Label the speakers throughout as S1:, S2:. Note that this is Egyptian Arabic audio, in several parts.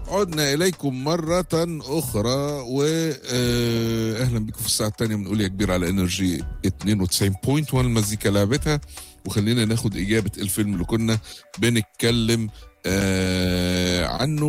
S1: عدنا إليكم مرة أخرى وأهلا بكم في الساعة الثانية بنقول يا كبير على انرجي 92.1 المزيكا لعبتها وخلينا ناخد إجابة الفيلم اللي كنا بنتكلم آه عنه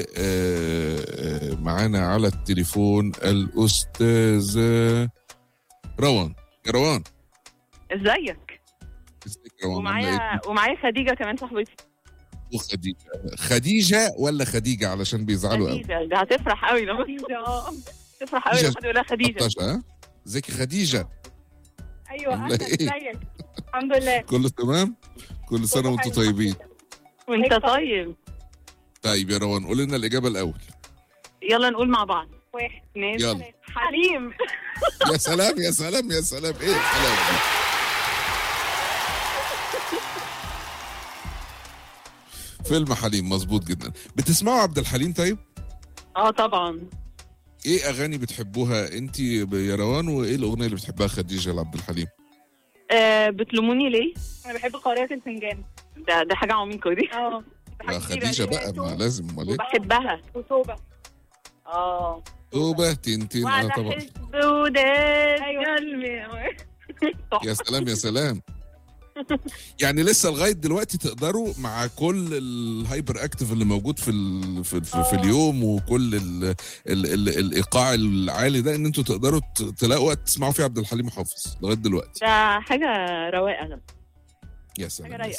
S1: ومعانا على التليفون الأستاذ روان يا روان
S2: ازيك
S1: ازيك يا روان عاملة إيه؟
S2: ومعايا ومعايا خديجه كمان صاحبتي
S1: وخديجة خديجة ولا خديجة علشان بيزعلوا قوي
S2: خديجه ده هتفرح قوي لما خديجه اه تفرح قوي لما
S1: خديجة.
S2: حد يقول لها خديجه
S1: 13 ها ازيك يا خديجة
S3: ايوه
S1: عاملة
S3: اهلا
S1: إيه؟
S3: ازيك الحمد لله
S1: كله تمام كل سنة
S3: كله
S1: وانتم
S3: حلو.
S1: طيبين
S2: وانت طيب
S1: طيب يا روان قول لنا الإجابة الأول
S2: يلا نقول مع بعض
S3: واحد
S2: اثنين
S1: يلا.
S2: ثلاثة. حليم
S1: يا سلام يا سلام يا سلام ايه الحلاوة دي فيلم حليم مظبوط جدا بتسمعوا عبد الحليم طيب
S2: اه طبعا
S1: ايه اغاني بتحبوها انت يا روان وايه الاغنيه اللي بتحبها خديجه لعبد الحليم
S2: آه بتلوموني ليه
S3: انا بحب قارئة الفنجان
S2: ده ده حاجه عميقه دي
S3: اه
S1: لا خديجه بقى ما لازم امال ايه
S2: بحبها
S3: وتوبة
S2: اه
S1: توبه تنتين اه
S2: وعلى
S1: طبعا
S2: حسب وداد
S3: أيوة.
S2: قلبي
S1: يا سلام يا سلام يعني لسه لغايه دلوقتي تقدروا مع كل الهايبر اكتف اللي موجود في ال في, في, في
S3: آه.
S1: اليوم وكل ال ال ال الايقاع العالي ده ان انتوا تقدروا ت- تلاقوا وقت تسمعوا فيه عبد الحليم حافظ لغايه دلوقتي
S2: ده حاجه رواقه ده
S1: يا
S2: حاجه
S1: سلام
S2: رايقه